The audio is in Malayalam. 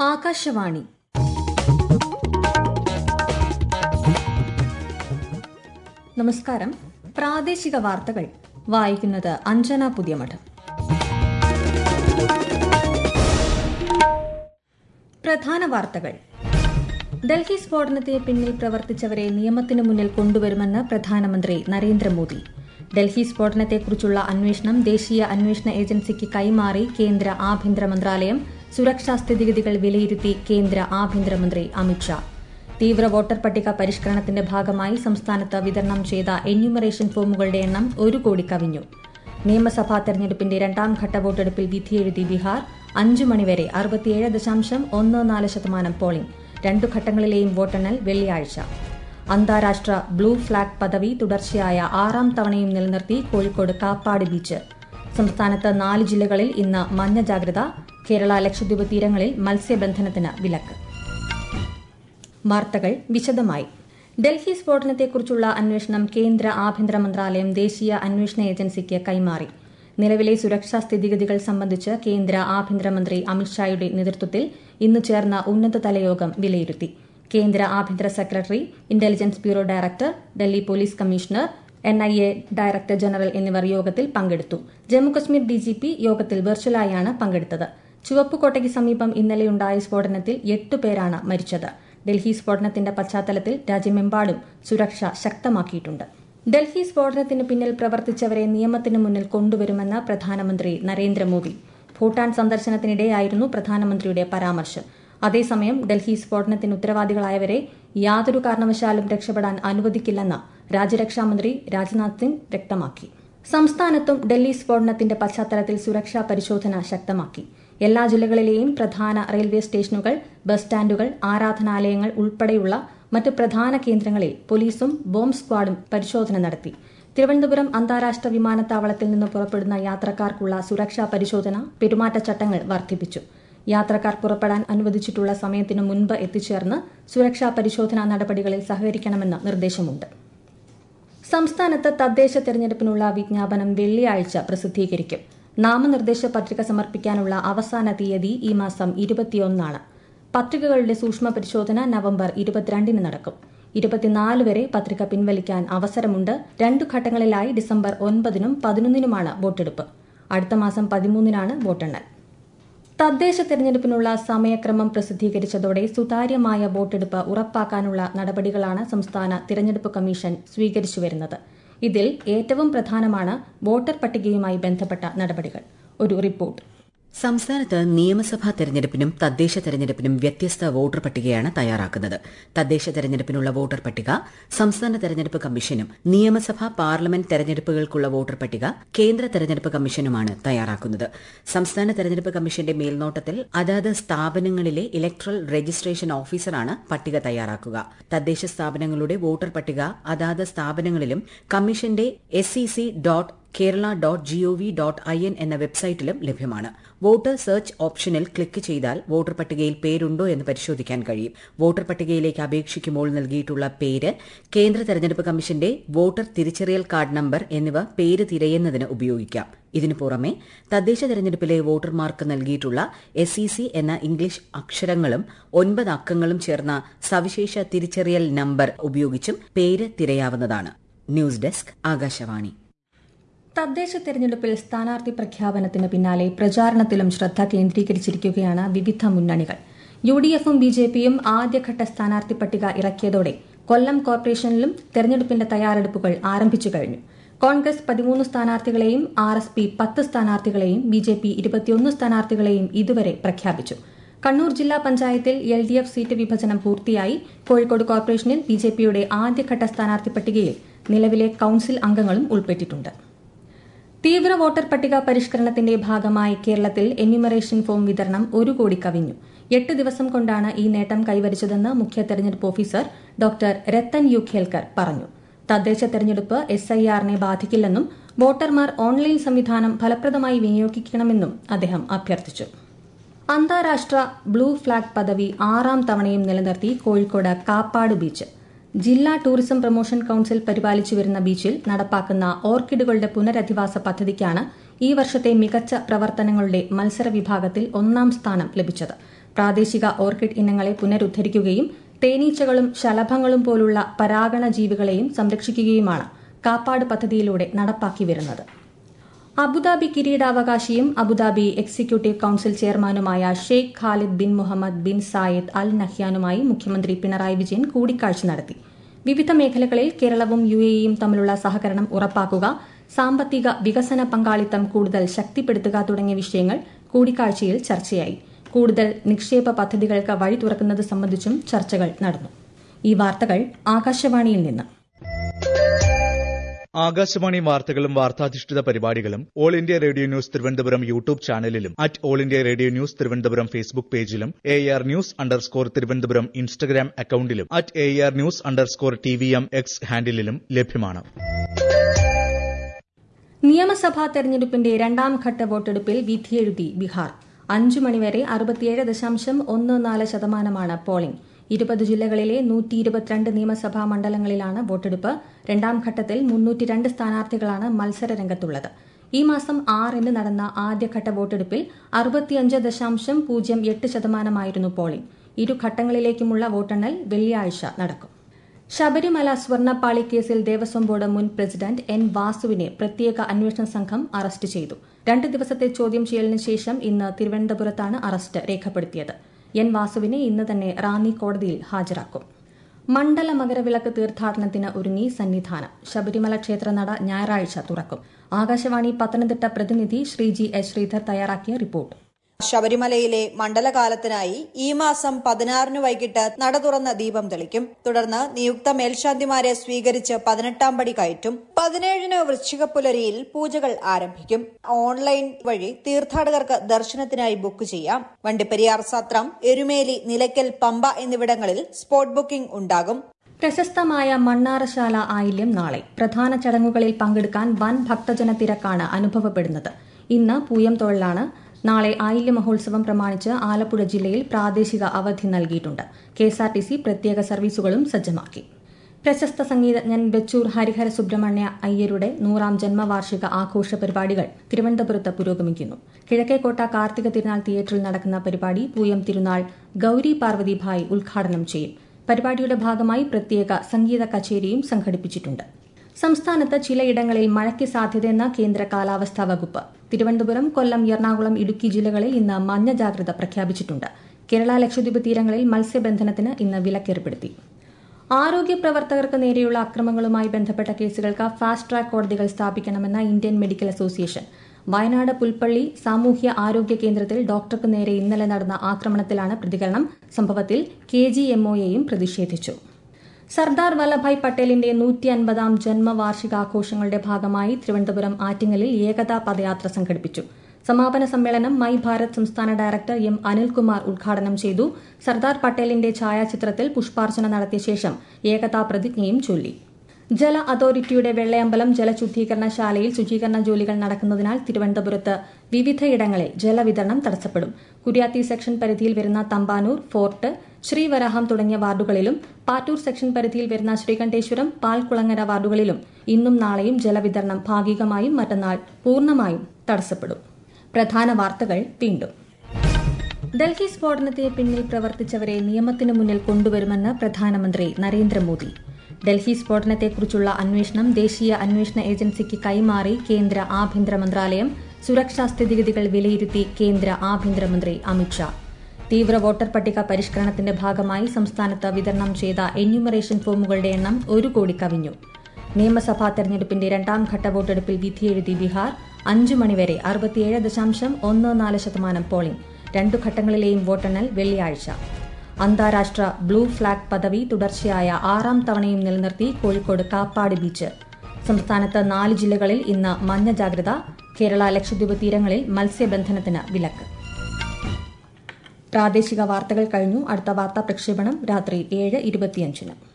ആകാശവാണി നമസ്കാരം പ്രാദേശിക വാർത്തകൾ വായിക്കുന്നത് അഞ്ജന പുതിയമഠം പ്രധാന വാർത്തകൾ ഡൽഹി സ്ഫോടനത്തിന് പിന്നിൽ പ്രവർത്തിച്ചവരെ നിയമത്തിന് മുന്നിൽ കൊണ്ടുവരുമെന്ന് പ്രധാനമന്ത്രി നരേന്ദ്രമോദി ഡൽഹി സ്ഫോടനത്തെക്കുറിച്ചുള്ള അന്വേഷണം ദേശീയ അന്വേഷണ ഏജൻസിക്ക് കൈമാറി കേന്ദ്ര ആഭ്യന്തര മന്ത്രാലയം സുരക്ഷാ സ്ഥിതിഗതികൾ വിലയിരുത്തി കേന്ദ്ര ആഭ്യന്തരമന്ത്രി അമിത്ഷാ തീവ്ര വോട്ടർ പട്ടിക പരിഷ്കരണത്തിന്റെ ഭാഗമായി സംസ്ഥാനത്ത് വിതരണം ചെയ്ത എന്യൂമറേഷൻ ഫോമുകളുടെ എണ്ണം ഒരു കോടി കവിഞ്ഞു നിയമസഭാ തെരഞ്ഞെടുപ്പിന്റെ രണ്ടാം ഘട്ട വോട്ടെടുപ്പിൽ വിധിയെഴുതി ബീഹാർ അഞ്ചു മണിവരെ അറുപത്തിയേഴ് ദശാംശം ഒന്ന് നാല് ശതമാനം പോളിംഗ് രണ്ടു ഘട്ടങ്ങളിലെയും വോട്ടെണ്ണൽ വെള്ളിയാഴ്ച അന്താരാഷ്ട്ര ബ്ലൂ ഫ്ളാഗ് പദവി തുടർച്ചയായ ആറാം തവണയും നിലനിർത്തി കോഴിക്കോട് കാപ്പാട് ബീച്ച് സംസ്ഥാനത്ത് നാല് ജില്ലകളിൽ ഇന്ന് മഞ്ഞ ജാഗ്രത കേരള ലക്ഷദ്വീപ് തീരങ്ങളിൽ മത്സ്യബന്ധനത്തിന് വിലക്ക് വാർത്തകൾ വിശദമായി ഡൽഹി സ്ഫോടനത്തെക്കുറിച്ചുള്ള അന്വേഷണം കേന്ദ്ര ആഭ്യന്തര മന്ത്രാലയം ദേശീയ അന്വേഷണ ഏജൻസിക്ക് കൈമാറി നിലവിലെ സുരക്ഷാ സ്ഥിതിഗതികൾ സംബന്ധിച്ച് കേന്ദ്ര ആഭ്യന്തരമന്ത്രി അമിത്ഷായുടെ നേതൃത്വത്തിൽ ഇന്ന് ചേർന്ന ഉന്നതതല യോഗം വിലയിരുത്തി കേന്ദ്ര ആഭ്യന്തര secretary intelligence bureau director Delhi police commissioner N I A director general എന്നിവർ യോഗത്തിൽ പങ്കെടുത്തു ജമ്മുകശ്മീർ ഡിജിപി യോഗത്തിൽ വെർച്വലായാണ് പങ്കെടുത്തത് ചുവപ്പുകോട്ടയ്ക്ക് സമീപം ഇന്നലെയുണ്ടായ സ്ഫോടനത്തിൽ എട്ട് പേരാണ് മരിച്ചത് ഡൽഹി സ്ഫോടനത്തിന്റെ പശ്ചാത്തലത്തിൽ രാജ്യമെമ്പാടും സുരക്ഷ ശക്തമാക്കിയിട്ടുണ്ട് ഡൽഹി സ്ഫോടനത്തിന് പിന്നിൽ പ്രവർത്തിച്ചവരെ നിയമത്തിന് മുന്നിൽ കൊണ്ടുവരുമെന്ന് പ്രധാനമന്ത്രി നരേന്ദ്രമോദി ഭൂട്ടാൻ സന്ദർശനത്തിനിടെയായിരുന്നു പ്രധാനമന്ത്രിയുടെ പരാമർശം അതേസമയം ഡൽഹി സ്ഫോടനത്തിന് ഉത്തരവാദികളായവരെ യാതൊരു കാരണവശാലും രക്ഷപ്പെടാൻ അനുവദിക്കില്ലെന്ന് രാജ്യരക്ഷാമന്ത്രി രാജ്നാഥ് സിംഗ് വ്യക്തമാക്കി സംസ്ഥാനത്തും ഡൽഹി സ്ഫോടനത്തിന്റെ പശ്ചാത്തലത്തിൽ സുരക്ഷാ പരിശോധന ശക്തമാക്കി എല്ലാ ജില്ലകളിലെയും പ്രധാന റെയിൽവേ സ്റ്റേഷനുകൾ ബസ് സ്റ്റാൻഡുകൾ ആരാധനാലയങ്ങൾ ഉൾപ്പെടെയുള്ള മറ്റ് പ്രധാന കേന്ദ്രങ്ങളിൽ പോലീസും ബോംബ് സ്ക്വാഡും പരിശോധന നടത്തി തിരുവനന്തപുരം അന്താരാഷ്ട്ര വിമാനത്താവളത്തിൽ നിന്ന് പുറപ്പെടുന്ന യാത്രക്കാർക്കുള്ള സുരക്ഷാ പരിശോധന പെരുമാറ്റച്ചട്ടങ്ങൾ വർദ്ധിപ്പിച്ചു യാത്രക്കാർ പുറപ്പെടാൻ അനുവദിച്ചിട്ടുള്ള സമയത്തിനു മുൻപ് എത്തിച്ചേർന്ന് സുരക്ഷാ പരിശോധനാ നടപടികളിൽ സഹകരിക്കണമെന്ന് നിർദ്ദേശമുണ്ട് സംസ്ഥാനത്ത് തദ്ദേശ തെരഞ്ഞെടുപ്പിനുള്ള വിജ്ഞാപനം വെള്ളിയാഴ്ച പ്രസിദ്ധീകരിക്കും നാമനിർദ്ദേശ പത്രിക സമർപ്പിക്കാനുള്ള അവസാന തീയതി ഈ മാസം ഇരുപത്തിയൊന്നാണ് പത്രികകളുടെ സൂക്ഷ്മ പരിശോധന നവംബർ ഇരുപത്തിരണ്ടിന് നടക്കും ഇരുപത്തിനാല് വരെ പത്രിക പിൻവലിക്കാൻ അവസരമുണ്ട് രണ്ടു ഘട്ടങ്ങളിലായി ഡിസംബർ ഒൻപതിനും പതിനൊന്നിനുമാണ് വോട്ടെടുപ്പ് അടുത്ത മാസം പതിമൂന്നിനാണ് വോട്ടെണ്ണൽ തദ്ദേശ തെരഞ്ഞെടുപ്പിനുള്ള സമയക്രമം പ്രസിദ്ധീകരിച്ചതോടെ സുതാര്യമായ വോട്ടെടുപ്പ് ഉറപ്പാക്കാനുള്ള നടപടികളാണ് സംസ്ഥാന തിരഞ്ഞെടുപ്പ് കമ്മീഷൻ സ്വീകരിച്ചുവരുന്നത് ഇതിൽ ഏറ്റവും പ്രധാനമാണ് വോട്ടർ പട്ടികയുമായി ബന്ധപ്പെട്ട നടപടികൾ ഒരു റിപ്പോർട്ട് സംസ്ഥാനത്ത് നിയമസഭാ തെരഞ്ഞെടുപ്പിനും തദ്ദേശ തെരഞ്ഞെടുപ്പിനും വ്യത്യസ്ത വോട്ടർ പട്ടികയാണ് തയ്യാറാക്കുന്നത് തദ്ദേശ തെരഞ്ഞെടുപ്പിനുള്ള വോട്ടർ പട്ടിക സംസ്ഥാന തെരഞ്ഞെടുപ്പ് കമ്മീഷനും നിയമസഭാ പാർലമെന്റ് തെരഞ്ഞെടുപ്പുകൾക്കുള്ള വോട്ടർ പട്ടിക കേന്ദ്ര തെരഞ്ഞെടുപ്പ് കമ്മീഷനുമാണ് തയ്യാറാക്കുന്നത് സംസ്ഥാന തെരഞ്ഞെടുപ്പ് കമ്മീഷന്റെ മേൽനോട്ടത്തിൽ അതാത് സ്ഥാപനങ്ങളിലെ ഇലക്ട്രൽ രജിസ്ട്രേഷൻ ഓഫീസറാണ് പട്ടിക തയ്യാറാക്കുക തദ്ദേശ സ്ഥാപനങ്ങളുടെ വോട്ടർ പട്ടിക അതാത് സ്ഥാപനങ്ങളിലും കമ്മീഷന്റെ S C C dot Kerala dot G O V dot I N എന്ന വെബ്സൈറ്റിലും ലഭ്യമാണ് വോട്ടർ സെർച്ച് ഓപ്ഷനിൽ ക്ലിക്ക് ചെയ്താൽ വോട്ടർ പട്ടികയിൽ പേരുണ്ടോ എന്ന് പരിശോധിക്കാൻ കഴിയും വോട്ടർ പട്ടികയിലേക്ക് അപേക്ഷിക്കുമ്പോൾ നൽകിയിട്ടുള്ള പേര് കേന്ദ്ര തെരഞ്ഞെടുപ്പ് കമ്മീഷന്റെ വോട്ടർ തിരിച്ചറിയൽ കാർഡ് നമ്പർ എന്നിവ പേര് തിരയുന്നതിന് ഉപയോഗിക്കാം ഇതിനു പുറമെ തദ്ദേശ തെരഞ്ഞെടുപ്പിലെ വോട്ടർമാർക്ക് നൽകിയിട്ടുള്ള എസ് ഇ സി എന്ന ഇംഗ്ലീഷ് അക്ഷരങ്ങളും ഒൻപത് അക്കങ്ങളും ചേർന്ന സവിശേഷ തിരിച്ചറിയൽ നമ്പർ ഉപയോഗിച്ചും പേര് തിരയാവുന്നതാണ് ന്യൂസ് ഡെസ്ക് ആകാശവാണി തദ്ദേശ തെരഞ്ഞെടുപ്പിൽ സ്ഥാനാർത്ഥി പ്രഖ്യാപനത്തിന് പിന്നാലെ പ്രചാരണത്തിലും ശ്രദ്ധ കേന്ദ്രീകരിച്ചിരിക്കുകയാണ് വിവിധ മുന്നണികൾ യു ഡി എഫും ബി ജെ പിയും ആദ്യഘട്ട സ്ഥാനാർത്ഥി പട്ടിക ഇറക്കിയതോടെ കൊല്ലം കോർപ്പറേഷനിലും തെരഞ്ഞെടുപ്പിന്റെ തയ്യാറെടുപ്പുകൾ ആരംഭിച്ചു കഴിഞ്ഞു കോൺഗ്രസ് പതിമൂന്ന് സ്ഥാനാർത്ഥികളെയും ആർ എസ് പി പത്ത് സ്ഥാനാർത്ഥികളെയും ബി ജെ പി ഇരുപത്തിയൊന്ന് സ്ഥാനാർത്ഥികളെയും ഇതുവരെ പ്രഖ്യാപിച്ചു കണ്ണൂർ ജില്ലാ പഞ്ചായത്തിൽ എൽ ഡി എഫ് സീറ്റ് വിഭജനം പൂർത്തിയായി കോഴിക്കോട് കോർപ്പറേഷനിൽ ബി ജെ പിയുടെ ആദ്യഘട്ട സ്ഥാനാർത്ഥി പട്ടികയിൽ നിലവിലെ കൌൺസിൽ അംഗങ്ങളും ഉൾപ്പെട്ടിട്ടുണ്ട് തീവ്ര വോട്ടർ പട്ടിക പരിഷ്കരണത്തിന്റെ ഭാഗമായി കേരളത്തിൽ എന്യൂമറേഷൻ ഫോം വിതരണം ഒരു കോടി കവിഞ്ഞു എട്ട് ദിവസം കൊണ്ടാണ് ഈ നേട്ടം കൈവരിച്ചതെന്ന് മുഖ്യ തെരഞ്ഞെടുപ്പ് officer doctor Rathan U Kelkar പറഞ്ഞു തദ്ദേശ തെരഞ്ഞെടുപ്പ് എസ് ഐ ആറിനെ ബാധിക്കില്ലെന്നും വോട്ടർമാർ ഓൺലൈൻ സംവിധാനം ഫലപ്രദമായി വിനിയോഗിക്കണമെന്നും അദ്ദേഹം അഭ്യർത്ഥിച്ചു അന്താരാഷ്ട്ര ബ്ലൂ ഫ്ളാഗ് പദവി ആറാം തവണയും നിലനിർത്തി കോഴിക്കോട് കാപ്പാട് ബീച്ച് ജില്ലാ ടൂറിസം പ്രൊമോഷൻ കൌൺസിൽ പരിപാലിച്ചു വരുന്ന ബീച്ചിൽ നടപ്പാക്കുന്ന ഓർക്കിഡുകളുടെ പുനരധിവാസ പദ്ധതിക്കാണ് ഈ വർഷത്തെ മികച്ച പ്രവർത്തനങ്ങളുടെ മത്സര വിഭാഗത്തിൽ ഒന്നാം സ്ഥാനം ലഭിച്ചത് പ്രാദേശിക ഓർക്കിഡ് ഇനങ്ങളെ പുനരുദ്ധരിക്കുകയും തേനീച്ചകളും ശലഭങ്ങളും പോലുള്ള പരാഗണ ജീവികളെയും സംരക്ഷിക്കുകയുമാണ് കാപ്പാട് പദ്ധതിയിലൂടെ നടപ്പാക്കി വരുന്നത് അബുദാബി കിരീടാവകാശിയും അബുദാബി എക്സിക്യൂട്ടീവ് കൌൺസിൽ ചെയർമാനുമായ Sheikh Khalid bin Mohammed bin Zayed Al നഹ്യാനുമായി മുഖ്യമന്ത്രി പിണറായി വിജയൻ കൂടിക്കാഴ്ച നടത്തി വിവിധ മേഖലകളിൽ കേരളവും യു എയും തമ്മിലുള്ള സഹകരണം ഉറപ്പാക്കുക സാമ്പത്തിക വികസന പങ്കാളിത്തം കൂടുതൽ ശക്തിപ്പെടുത്തുക തുടങ്ങിയ വിഷയങ്ങൾ കൂടിക്കാഴ്ചയിൽ ചർച്ചയായി കൂടുതൽ നിക്ഷേപ പദ്ധതികൾക്ക് വഴി തുറക്കുന്നത് സംബന്ധിച്ചും ചർച്ചകൾ നടന്നു ഈ വാർത്തകൾ ആകാശവാണിയിൽ നിന്ന് ആകാശവാണി വാർത്തകളും വാർത്താധിഷ്ഠിത പരിപാടികളും all India radio news Thiruvananthapuram YouTube ചാനലിലും at all India radio news Thiruvananthapuram Facebook പേജിലും A R news underscore Thiruvananthapuram Instagram അക്കൌണ്ടിലും at A R news underscore T V M X ഹാൻഡിലും ലഭ്യമാണ് നിയമസഭാ തെരഞ്ഞെടുപ്പിന്റെ രണ്ടാം ഘട്ട വോട്ടെടുപ്പിൽ വിധിയെഴുതി ബീഹാർ അഞ്ചു മണിവരെ അറുപത്തിയേഴ് ദശാംശം ഒന്ന് നാല് ശതമാനമാണ് പോളിംഗ് ഇരുപത് ജില്ലകളിലെ നൂറ്റി ഇരുപത്തിരണ്ട് നിയമസഭാ മണ്ഡലങ്ങളിലാണ് വോട്ടെടുപ്പ് രണ്ടാം ഘട്ടത്തിൽ മുന്നൂറ്റിരണ്ട് സ്ഥാനാർത്ഥികളാണ് മത്സര രംഗത്തുള്ളത് ഈ മാസം ആറിന് നടന്ന ആദ്യഘട്ട വോട്ടെടുപ്പിൽ അറുപത്തിയഞ്ച് ദശാംശം പൂജ്യം എട്ട് ശതമാനമായിരുന്നു പോളിംഗ് ഇരു ഘട്ടങ്ങളിലേക്കുമുള്ള വോട്ടെണ്ണൽ വെള്ളിയാഴ്ച നടക്കും ശബരിമല സ്വർണ്ണപ്പാളി കേസിൽ ദേവസ്വം ബോർഡ് മുൻ പ്രസിഡന്റ് എൻ വാസുവിനെ പ്രത്യേക അന്വേഷണ സംഘം അറസ്റ്റ് ചെയ്തു രണ്ട് ദിവസത്തെ ചോദ്യം ചെയ്യലിന് ശേഷം ഇന്ന് തിരുവനന്തപുരത്താണ് അറസ്റ്റ് രേഖപ്പെടുത്തിയത് എൻ വാസുവിനെ ഇന്ന് തന്നെ റാന്നി കോടതിയിൽ ഹാജരാക്കും മണ്ഡല മകരവിളക്ക് തീർത്ഥാടനത്തിന് ഒരുങ്ങി സന്നിധാനം ശബരിമല ക്ഷേത്രനട ഞായറാഴ്ച തുറക്കും ആകാശവാണി പത്തനംതിട്ട പ്രതിനിധി ശ്രീജി എസ് ശ്രീധർ തയ്യാറാക്കിയ റിപ്പോർട്ട് ശബരിമലയിലെ മണ്ഡലകാലത്തിനായി ഈ മാസം പതിനാറിന് വൈകിട്ട് നട തുറന്ന ദീപം തെളിക്കും തുടർന്ന് നിയുക്ത മേൽശാന്തിമാരെ സ്വീകരിച്ച് പതിനെട്ടാം പടി കയറ്റും പതിനേഴിന് വൃശ്ചികപ്പുലരിയിൽ പൂജകൾ ആരംഭിക്കും ഓൺലൈൻ വഴി തീർത്ഥാടകർക്ക് ദർശനത്തിനായി ബുക്ക് ചെയ്യാം വണ്ടിപ്പെരിയാർ സത്രം എരുമേലി നിലയ്ക്കൽ പമ്പ എന്നിവിടങ്ങളിൽ സ്പോട്ട് ബുക്കിംഗ് ഉണ്ടാകും പ്രശസ്തമായ മണ്ണാറശാല ആയില്യം നാളെ പ്രധാന ചടങ്ങുകളിൽ പങ്കെടുക്കാൻ വൻ ഭക്തജന തിരക്കാണ് അനുഭവപ്പെടുന്നത് ഇന്ന് പൂയം തൊഴിലാണ് നാളെ ആയില്യ മഹോത്സവം പ്രമാണിച്ച് ആലപ്പുഴ ജില്ലയിൽ പ്രാദേശിക അവധി നൽകിയിട്ടുണ്ട് കെഎസ്ആർടിസി പ്രത്യേക സർവീസുകളും സജ്ജമാക്കി പ്രശസ്ത സംഗീതജ്ഞൻ വെച്ചൂർ ഹരിഹര സുബ്രഹ്മണ്യ അയ്യരുടെ നൂറാം ജന്മവാർഷിക ആഘോഷ പരിപാടികൾ തിരുവനന്തപുരത്ത് പുരോഗമിക്കുന്നു കിഴക്കേക്കോട്ട കാർത്തിക തിരുനാൾ തിയേറ്ററിൽ നടക്കുന്ന പരിപാടി പൂയം തിരുനാൾ ഗൌരി പാർവതി ഭായ് ഉദ്ഘാടനം ചെയ്യും പരിപാടിയുടെ ഭാഗമായി പ്രത്യേക സംഗീത കച്ചേരിയും സംഘടിപ്പിച്ചിട്ടുണ്ട് സംസ്ഥാനത്ത് ചിലയിടങ്ങളിൽ മഴയ്ക്ക് സാധ്യതയെന്ന കേന്ദ്ര കാലാവസ്ഥാ വകുപ്പ് തിരുവനന്തപുരം കൊല്ലം എറണാകുളം ഇടുക്കി ജില്ലകളിൽ ഇന്ന് മഞ്ഞ ജാഗ്രത പ്രഖ്യാപിച്ചിട്ടുണ്ട് കേരള ലക്ഷദ്വീപ് തീരങ്ങളിൽ മത്സ്യബന്ധനത്തിന് ഇന്ന് വിലക്കേർപ്പെടുത്തി ആരോഗ്യ പ്രവർത്തകർക്ക് നേരെയുള്ള അക്രമങ്ങളുമായി ബന്ധപ്പെട്ട കേസുകൾക്ക് ഫാസ്റ്റ് ട്രാക്ക് കോടതികൾ സ്ഥാപിക്കണമെന്ന Indian medical association Wayanad Pulpally സാമൂഹ്യ ആരോഗ്യ കേന്ദ്രത്തിൽ ഡോക്ടർക്ക് നേരെ ഇന്നലെ നടന്ന ആക്രമണത്തിലാണ് പ്രതികരണം സംഭവത്തിൽ കെ ജി എംഒയെയും പ്രതിഷേധിച്ചു സർദാർ വല്ലഭായ് പട്ടേലിന്റെ നൂറ്റി അൻപതാം ജന്മവാർഷികാഘോഷങ്ങളുടെ ഭാഗമായി തിരുവനന്തപുരം ആറ്റിങ്ങലിൽ ഏകതാ പദയാത്ര സംഘടിപ്പിച്ചു സമാപന സമ്മേളനം മൈ ഭാരത് സംസ്ഥാന ഡയറക്ടർ എം അനിൽകുമാർ ഉദ്ഘാടനം ചെയ്തു സർദാർ പട്ടേലിന്റെ ഛായാചിത്രത്തിൽ പുഷ്പാർച്ചന നടത്തിയ ശേഷം ഏകതാ പ്രതിജ്ഞയും ചൊല്ലി ജല അതോറിറ്റിയുടെ വെള്ളയമ്പലം ജലശുദ്ധീകരണശാലയിൽ ശുചീകരണ ജോലികൾ നടക്കുന്നതിനാൽ തിരുവനന്തപുരത്ത് വിവിധയിടങ്ങളിൽ ജലവിതരണം തടസ്സപ്പെടും കുര്യാത്തി സെക്ഷൻ പരിധിയിൽ വരുന്ന തമ്പാനൂർ ഫോർട്ട് ശ്രീവരാഹം തുടങ്ങിയ വാർഡുകളിലും പാറ്റൂർ സെക്ഷൻ പരിധിയിൽ വരുന്ന ശ്രീകണ്ഠേശ്വരം പാൽക്കുളങ്ങര വാർഡുകളിലും ഇന്നും നാളെയും ജലവിതരണം ഭാഗികമായും മറ്റന്നാൾ പൂർണ്ണമായും തടസ്സപ്പെടും പ്രധാന വാർത്തകൾ വീണ്ടും ഡൽഹി സ്ഫോടനത്തിന് പിന്നിൽ പ്രവർത്തിച്ചവരെ നിയമത്തിന് മുന്നിൽ കൊണ്ടുവരുമെന്ന് പ്രധാനമന്ത്രി നരേന്ദ്രമോദി ഡൽഹി സ്ഫോടനത്തെക്കുറിച്ചുള്ള അന്വേഷണം ദേശീയ അന്വേഷണ ഏജൻസിക്ക് കൈമാറി കേന്ദ്ര ആഭ്യന്തര മന്ത്രാലയം സുരക്ഷാ സ്ഥിതിഗതികൾ വിലയിരുത്തി കേന്ദ്ര ആഭ്യന്തരമന്ത്രി അമിത്ഷാ തീവ്ര വോട്ടർ പട്ടിക പരിഷ്കരണത്തിന്റെ ഭാഗമായി സംസ്ഥാനത്ത് വിതരണം ചെയ്ത എന്യൂമറേഷൻ ഫോമുകളുടെ എണ്ണം ഒരു കോടി കവിഞ്ഞു നിയമസഭാ തെരഞ്ഞെടുപ്പിന്റെ രണ്ടാം ഘട്ട വോട്ടെടുപ്പിൽ വിധിയെഴുതി ബീഹാർ അഞ്ചു മണിവരെ അറുപത്തിയേഴ് ദശാംശം ഒന്ന് നാല് ശതമാനം പോളിംഗ് രണ്ടു ഘട്ടങ്ങളിലെയും വോട്ടെണ്ണൽ വെള്ളിയാഴ്ച അന്താരാഷ്ട്ര ബ്ലൂ ഫ്ളാഗ് പദവി തുടർച്ചയായ ആറാം തവണയും നിലനിർത്തി കോഴിക്കോട് കാപ്പാട് ബീച്ച് സംസ്ഥാനത്ത് നാല് ജില്ലകളിൽ ഇന്ന് മഞ്ഞ ജാഗ്രത കേരള ലക്ഷദ്വീപ് തീരങ്ങളിൽ മത്സ്യബന്ധനത്തിന് വിലക്ക് പ്രാദേശിക വാർത്തകൾ കഴിഞ്ഞു അടുത്ത വാർത്താ പ്രക്ഷേപണം രാത്രി ഏഴ് ഇരുപത്തിയഞ്ചിന്